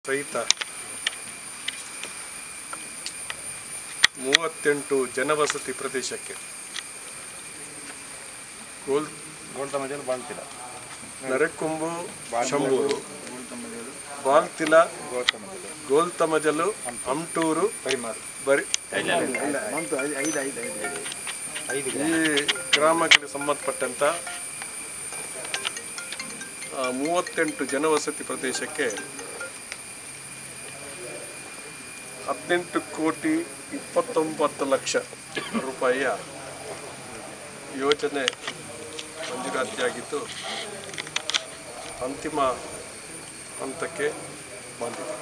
ಸಹಿತ ಮೂವತ್ತೆಂಟು ಜನವಸತಿ ಪ್ರದೇಶಕ್ಕೆ ಗೋಲ್ ಗೋಲ್ತಮಜಲು ಬಾಳ್ತಿಲ್ಲ ನರೆಕೊಂಬು ಶಂಭೂರು ಬಾಲ್ತಿಲ ಗೋಲ್ತಮಜಲು ಗೋಲ್ತಮಜಲು ಅಮ್ಟೂರು ಕೈಮಾರು ಬರಿ ಮಂತು ಐದು ಐದು ಐದು ಐದು ಐದು ಈ ಗ್ರಾಮಕ್ಕೆ ಸಂಬಂಧಪಟ್ಟಂತ ಆ, ಮೂವತ್ತೆಂಟು ಜನವಸತಿ ಪ್ರದೇಶಕ್ಕೆ ಹದಿನೆಂಟು ಕೋಟಿ ಇಪ್ಪತ್ತೊಂಬತ್ತು ಲಕ್ಷ ರೂಪಾಯಿಯ ಯೋಜನೆ ಮಂಜೂರಾತಿಯಾಗಿದ್ದು ಅಂತಿಮ ಹಂತಕ್ಕೆ ಬಂದಿದೆ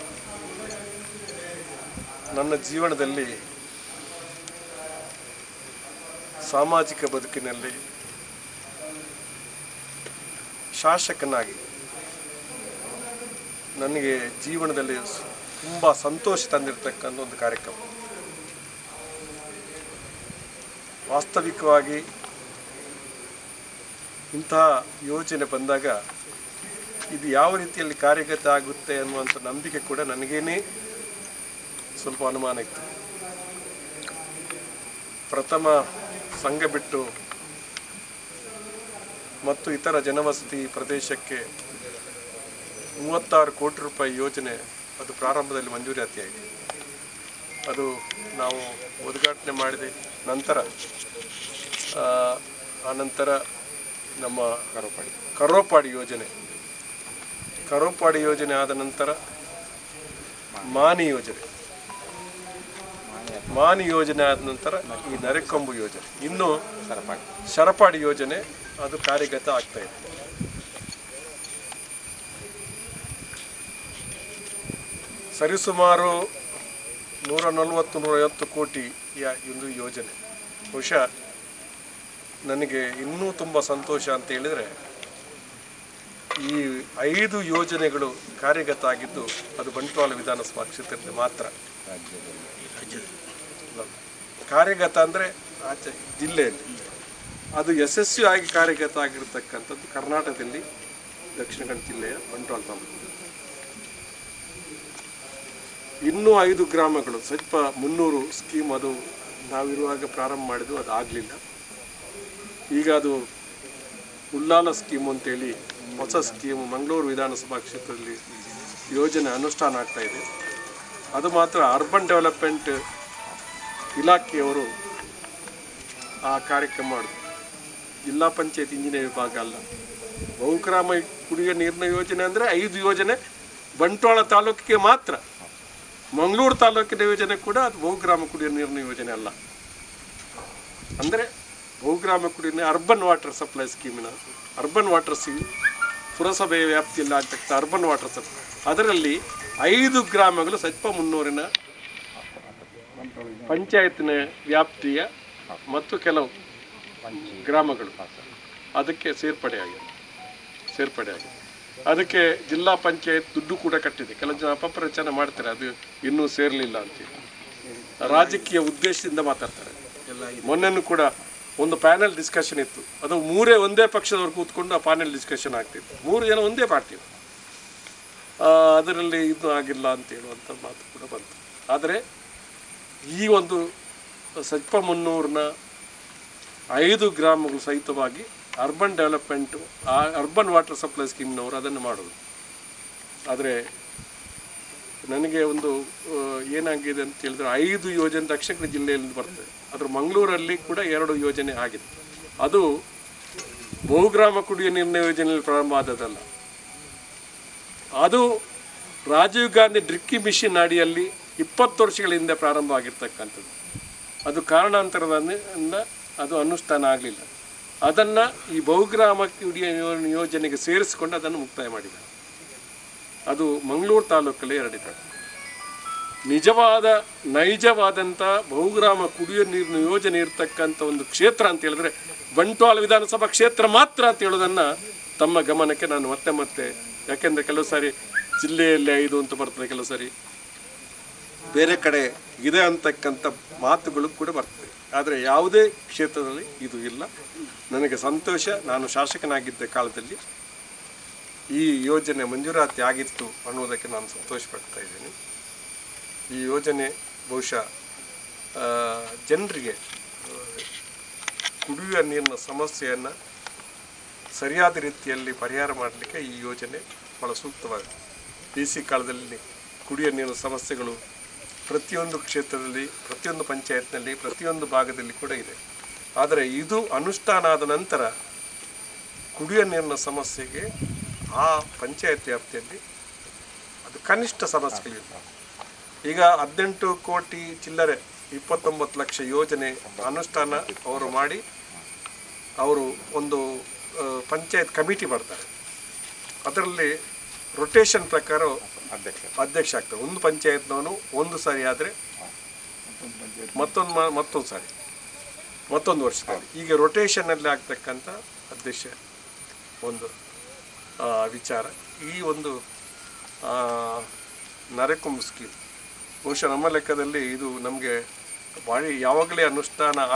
ನನ್ನ ಜೀವನದಲ್ಲಿ ಸಾಮಾಜಿಕ ಬದುಕಿನಲ್ಲಿ ಶಾಸಕನಾಗಿ ನನಗೆ ಜೀವನದಲ್ಲಿ ತುಂಬ ಸಂತೋಷ ತಂದಿರತಕ್ಕಂಥ ಒಂದು ಕಾರ್ಯಕ್ರಮ ವಾಸ್ತವಿಕವಾಗಿ ಇಂತಹ ಯೋಜನೆ ಬಂದಾಗ ಇದು ಯಾವ ರೀತಿಯಲ್ಲಿ ಕಾರ್ಯಗತ ಆಗುತ್ತೆ ಅನ್ನುವಂಥ ನಂಬಿಕೆ ಕೂಡ ನನಗೇನೇ ಸ್ವಲ್ಪ ಅನುಮಾನ ಇತ್ತು ಪ್ರಥಮ ಸಂಘ ಬಿಟ್ಟು ಮತ್ತು ಇತರ ಜನವಸತಿ ಪ್ರದೇಶಕ್ಕೆ ಮೂವತ್ತಾರು ಕೋಟಿ ರೂಪಾಯಿ ಯೋಜನೆ ಅದು ಪ್ರಾರಂಭದಲ್ಲಿ ಮಂಜೂರಾತಿಯಾಗಿದೆ ಅದು ನಾವು ಉದ್ಘಾಟನೆ ಮಾಡಿದ ನಂತರ ಆ, ಆನಂತರ ನಮ್ಮ ಕರೋಪಾಡಿ ಕರೋಪಾಡಿ ಯೋಜನೆ ಕರೋಪಾಡಿ ಯೋಜನೆ ಆದ ನಂತರ ಮಾನಿ ಯೋಜನೆ ಮಾನಿ ಯೋಜನೆ ಆದ ನಂತರ ಈ ನರೆಕೊಂಬು ಯೋಜನೆ ಇನ್ನು ಸರಪಾಡಿ ಶರಪಾಡಿ ಯೋಜನೆ ಅದು ಕಾರ್ಯಗತ ಆಗ್ತಾ ಇದೆ ಸರಿಸುಮಾರು ನೂರ ನಲವತ್ತು ನೂರ ಐವತ್ತು ಕೋಟಿಯ ಒಂದು ಯೋಜನೆ ಬಹುಶಃ ನನಗೆ ಇನ್ನೂ ತುಂಬ ಸಂತೋಷ ಅಂತ ಹೇಳಿದರೆ ಈ ಐದು ಯೋಜನೆಗಳು ಕಾರ್ಯಗತ ಆಗಿದ್ದು ಅದು ಬಂಟ್ವಾಳ ವಿಧಾನಸಭಾ ಕ್ಷೇತ್ರದಲ್ಲಿ ಮಾತ್ರ ಅಲ್ಲ. ಕಾರ್ಯಗತ ಅಂದರೆ ಆಚೆ ಜಿಲ್ಲೆಯಲ್ಲಿ ಅದು ಯಶಸ್ವಿಯಾಗಿ ಕಾರ್ಯಗತ ಆಗಿರ್ತಕ್ಕಂಥದ್ದು ಕರ್ನಾಟಕದಲ್ಲಿ ದಕ್ಷಿಣ ಕನ್ನಡ ಜಿಲ್ಲೆಯ ಬಂಟ್ವಾಳ ತಾಲೂಕು ಇನ್ನೂ ಐದು ಗ್ರಾಮಗಳು ಸ್ವಲ್ಪ ಮುನ್ನೂರು ಸ್ಕೀಮ್ ಅದು ನಾವಿರುವಾಗ ಪ್ರಾರಂಭ ಮಾಡಿದ್ದು ಅದು ಆಗಲಿಲ್ಲ ಈಗ ಅದು ಉಲ್ಲಾಲ ಸ್ಕೀಮ್ ಅಂತೇಳಿ ಹೊಸ ಸ್ಕೀಮ್ ಮಂಗಳೂರು ವಿಧಾನಸಭಾ ಕ್ಷೇತ್ರದಲ್ಲಿ ಯೋಜನೆ ಅನುಷ್ಠಾನ ಆಗ್ತಾ ಇದೆ ಅದು ಮಾತ್ರ ಅರ್ಬನ್ ಡೆವಲಪ್ಮೆಂಟ್ ಇಲಾಖೆಯವರು ಆ ಕಾರ್ಯಕ್ರಮ ಮಾಡಿದ್ರು ಜಿಲ್ಲಾ ಪಂಚಾಯತ್ ಇಂಜಿನಿಯರ್ ವಿಭಾಗ ಅಲ್ಲ ಬಹುಗ್ರಾಮ ಕುಡಿಯುವ ನೀರಿನ ಯೋಜನೆ ಅಂದರೆ ಐದು ಯೋಜನೆ ಬಂಟ್ವಾಳ ತಾಲೂಕಿಗೆ ಮಾತ್ರ ಮಂಗಳೂರು ತಾಲೂಕಿನ ಯೋಜನೆ ಕೂಡ ಅದು ಬಹುಗ್ರಾಮ ಕುಡಿಯುವ ನೀರಿನ ಯೋಜನೆ ಅಲ್ಲ ಅಂದರೆ ಬಹುಗ್ರಾಮ ಕುಡಿಯುವ ನೀರು ಅರ್ಬನ್ ವಾಟರ್ ಸಪ್ಲೈ ಸ್ಕೀಮಿನ ಅರ್ಬನ್ ವಾಟರ್ ಸಿ ಪುರಸಭೆಯ ವ್ಯಾಪ್ತಿಯಲ್ಲಿ ಆಗ್ತಕ್ಕಂಥ ಅರ್ಬನ್ ವಾಟರ್ ಸಪ್ಲೈ ಅದರಲ್ಲಿ ಐದು ಗ್ರಾಮಗಳು ಸ್ವಲ್ಪ ಮುನ್ನೂರಿನ ಪಂಚಾಯತಿನ ವ್ಯಾಪ್ತಿಯ ಮತ್ತು ಕೆಲವು ಗ್ರಾಮಗಳು ಅದಕ್ಕೆ ಸೇರ್ಪಡೆಯಾಗಿದೆ ಸೇರ್ಪಡೆಯಾಗಿದೆ ಅದಕ್ಕೆ ಜಿಲ್ಲಾ ಪಂಚಾಯತ್ ದುಡ್ಡು ಕೂಡ ಕಟ್ಟಿದೆ ಕೆಲವು ಜನ ಅಪಪ್ರಚಾರ ಮಾಡ್ತಾರೆ ಅದು ಇನ್ನೂ ಸೇರಲಿಲ್ಲ ಅಂತೇಳಿ ರಾಜಕೀಯ ಉದ್ದೇಶದಿಂದ ಮಾತಾಡ್ತಾರೆ ಮೊನ್ನೆನೂ ಕೂಡ ಒಂದು ಪ್ಯಾನೆಲ್ ಡಿಸ್ಕಷನ್ ಇತ್ತು ಅದು ಮೂರೇ ಒಂದೇ ಪಕ್ಷದವ್ರು ಕೂತ್ಕೊಂಡು ಆ ಪ್ಯಾನೆಲ್ ಡಿಸ್ಕಷನ್ ಆಗ್ತಿತ್ತು ಮೂರು ಜನ ಒಂದೇ ಪಾರ್ಟಿ ಅದರಲ್ಲಿ ಇದು ಆಗಿಲ್ಲ ಅಂತ ಹೇಳುವಂಥ ಮಾತು ಕೂಡ ಬಂತು ಆದರೆ ಈ ಒಂದು ಸಜ್ಪ ಮುನ್ನೂರಿನ ಐದು ಗ್ರಾಮಗಳು ಸಹಿತವಾಗಿ ಅರ್ಬನ್ ಡೆವಲಪ್ಮೆಂಟ್ ಆ ಅರ್ಬನ್ ವಾಟರ್ ಸಪ್ಲೈ ಸ್ಕೀಮ್ನವರು ಅದನ್ನು ಮಾಡೋದು ಆದರೆ ನನಗೆ ಒಂದು ಆ, ಏನಾಗಿದೆ ಅಂತ ಹೇಳಿದ್ರೆ ಐದು ಯೋಜನೆ ದಕ್ಷಿಣ ಕನ್ನಡ ಜಿಲ್ಲೆಯಲ್ಲಿ ಬರ್ತದೆ ಅದ್ರ ಮಂಗಳೂರಲ್ಲಿ ಕೂಡ ಎರಡು ಯೋಜನೆ ಆಗಿದೆ ಅದು ಬಹುಗ್ರಾಮ ಕುಡಿಯುವ ನೀರಿನ ಯೋಜನೆಯಲ್ಲಿ ಪ್ರಾರಂಭ ಆದದಲ್ಲ ಅದು ರಾಜೀವ್ ಗಾಂಧಿ ಡ್ರಿಕ್ಕಿ ಮಿಷನ್ ಅಡಿಯಲ್ಲಿ ಇಪ್ಪತ್ತು ವರ್ಷಗಳ ಹಿಂದೆ ಪ್ರಾರಂಭ ಆಗಿರ್ತಕ್ಕಂಥದ್ದು ಅದು ಕಾರಣಾಂತರದಿಂದ ಅದು ಅನುಷ್ಠಾನ ಆಗಲಿಲ್ಲ ಅದನ್ನು ಈ ಬಹುಗ್ರಾಮ ಕುಡಿಯ ಯೋ- ಯೋಜನೆಗೆ ಸೇರಿಸಿಕೊಂಡು ಅದನ್ನು ಮುಕ್ತಾಯ ಮಾಡಿದ್ದಾರೆ ಅದು ಮಂಗಳೂರು ತಾಲೂಕಲ್ಲಿ ಎರಡಿದೆ ನಿಜವಾದ ನೈಜವಾದಂಥ ಬಹುಗ್ರಾಮ ಕುಡಿಯುವ ನೀರಿನ ಯೋಜನೆ ಇರತಕ್ಕಂಥ ಒಂದು ಕ್ಷೇತ್ರ ಅಂತ ಹೇಳಿದ್ರೆ ಬಂಟ್ವಾಳ ವಿಧಾನಸಭಾ ಕ್ಷೇತ್ರ ಮಾತ್ರ ಅಂತ ಹೇಳೋದನ್ನು ತಮ್ಮ ಗಮನಕ್ಕೆ ನಾನು ಮತ್ತೆ ಮತ್ತೆ ಯಾಕೆಂದರೆ ಕೆಲವು ಸಾರಿ ಜಿಲ್ಲೆಯಲ್ಲಿ ಐದು ಅಂತ ಬರ್ತದೆ ಕೆಲವು ಸಾರಿ ಬೇರೆ ಕಡೆ ಇದೆ ಅಂತಕ್ಕಂಥ ಮಾತುಗಳು ಕೂಡ ಬರ್ತದೆ ಆದರೆ ಯಾವುದೇ ಕ್ಷೇತ್ರದಲ್ಲಿ ಇದು ಇಲ್ಲ ನನಗೆ ಸಂತೋಷ ನಾನು ಶಾಸಕನಾಗಿದ್ದ ಕಾಲದಲ್ಲಿ ಈ ಯೋಜನೆ ಮಂಜೂರಾತಿ ಆಗಿತ್ತು ಅನ್ನೋದಕ್ಕೆ ನಾನು ಸಂತೋಷ ಪಡ್ತಾ ಇದ್ದೀನಿ ಈ ಯೋಜನೆ ಬಹುಶಃ ಆ, ಜನರಿಗೆ ಆ, ಕುಡಿಯುವ ನೀರಿನ ಸಮಸ್ಯೆಯನ್ನು ಸರಿಯಾದ ರೀತಿಯಲ್ಲಿ ಪರಿಹಾರ ಮಾಡಲಿಕ್ಕೆ ಈ ಯೋಜನೆ ಭಾಳ ಸೂಕ್ತವಾಗಿದೆ ಬೇಸಿಗೆ ಕಾಲದಲ್ಲಿ ಕುಡಿಯುವ ನೀರಿನ ಸಮಸ್ಯೆಗಳು ಪ್ರತಿಯೊಂದು ಕ್ಷೇತ್ರದಲ್ಲಿ ಪ್ರತಿಯೊಂದು ಪಂಚಾಯತ್ನಲ್ಲಿ ಪ್ರತಿಯೊಂದು ಭಾಗದಲ್ಲಿ ಕೂಡ ಇದೆ ಆದರೆ ಇದು ಅನುಷ್ಠಾನ ಆದ ನಂತರ ಕುಡಿಯುವ ನೀರಿನ ಸಮಸ್ಯೆಗೆ ಆ ಪಂಚಾಯತ್ ವ್ಯಾಪ್ತಿಯಲ್ಲಿ ಅದು ಕನಿಷ್ಠ ಸಮಸ್ಯೆಗಳಿವೆ ಈಗ ಹದಿನೆಂಟು ಕೋಟಿ ಚಿಲ್ಲರೆ ಇಪ್ಪತ್ತೊಂಬತ್ತು ಲಕ್ಷ ಯೋಜನೆ ಅನುಷ್ಠಾನ ಅವರು ಮಾಡಿ ಅವರು ಒಂದು ಆ, ಪಂಚಾಯತ್ ಕಮಿಟಿ ಮಾಡ್ತಾರೆ ಅದರಲ್ಲಿ ರೊಟೇಷನ್ ಪ್ರಕಾರ ಅಧ್ಯಕ್ಷ ಅಧ್ಯಕ್ಷ ಆಗ್ತಾರೆ ಒಂದು ಪಂಚಾಯತ್ನವನು ಒಂದು ಸಾರಿ ಆದರೆ ಮತ್ತೊಂದು ಮಾ ಮತ್ತೊಂದು ಸಾರಿ ಮತ್ತೊಂದು ವರ್ಷದಲ್ಲಿ ಹೀಗೆ ರೊಟೇಷನಲ್ಲಿ ಆಗ್ತಕ್ಕಂಥ ಅಧ್ಯಕ್ಷ ಒಂದು ಆ, ವಿಚಾರ ಈ ಒಂದು ಆ, ನರೆಕುಂಬ ಸ್ಕೀಮ್ ಬಹುಶಃ ನಮ್ಮ ಲೆಕ್ಕದಲ್ಲಿ ಇದು ನಮಗೆ ಭಾಳ ಯಾವಾಗಲೇ ಅನುಷ್ಠಾನ